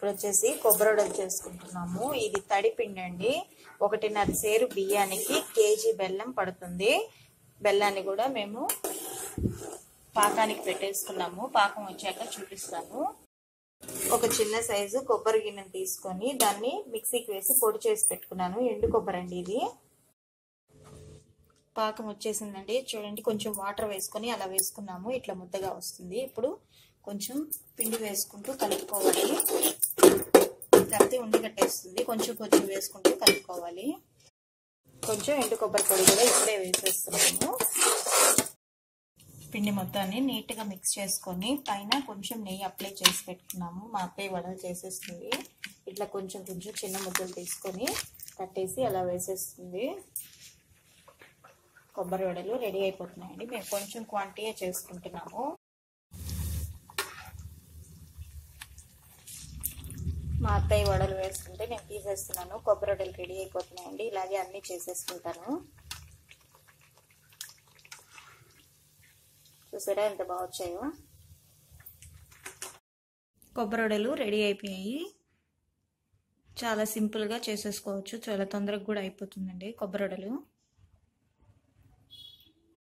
ఇప్పుడు వచ్చేసి కొబ్బరి వడలు చేసుకుంటున్నాము ఇది తడి పిండి అండి ఒకటిన్నర సేరు బియ్యానికి కేజీ బెల్లం పడుతుంది బెల్లాన్ని కూడా మేము పాకానికి పెట్టేసుకున్నాము పాకం వచ్చాక చూపిస్తాను ఒక చిన్న సైజు కొబ్బరి గిన్నెను తీసుకొని దాన్ని మిక్సీకి వేసి పొడి చేసి పెట్టుకున్నాను ఎండు కొబ్బరి అండి ఇది పాకం వచ్చేసిందండి చూడండి కొంచెం వాటర్ వేసుకొని అలా వేసుకున్నాము ఇట్లా ముద్దగా వస్తుంది ఇప్పుడు కొంచెం పిండి వేసుకుంటూ కలుపుకోవాలి కలిపి ఉండి కట్టేస్తుంది కొంచెం కొంచెం వేసుకుంటూ కలుపుకోవాలి కొంచెం ఎండు కొబ్బరి పొడి కూడా ఇప్పుడే వేసేస్తున్నాము పిండి మొత్తాన్ని నీట్గా మిక్స్ చేసుకొని పైన కొంచెం నెయ్యి అప్లై చేసి పెట్టుకున్నాము మా అత్తయ్య వడలు చేసేస్తుంది ఇట్లా కొంచెం కొంచెం చిన్న ముద్దలు తీసుకొని కట్టేసి అలా వేసేస్తుంది కొబ్బరి వడలు రెడీ అయిపోతున్నాయండి మేము కొంచెం క్వాంటిటీ చేసుకుంటున్నాము మా అత్తయ్య వడలు వేసుకుంటే నేను తీసేస్తున్నాను కొబ్బరి వడలు రెడీ అయిపోతున్నాయండి ఇలాగే అన్నీ చేసేసుకుంటాను చూసారా ఎంత బాగా వచ్చాయో కొబ్బరి వడలు రెడీ అయిపోయాయి చాలా సింపుల్గా చేసేసుకోవచ్చు చాలా తొందరగా కూడా అయిపోతుందండి కొబ్బరి వడలు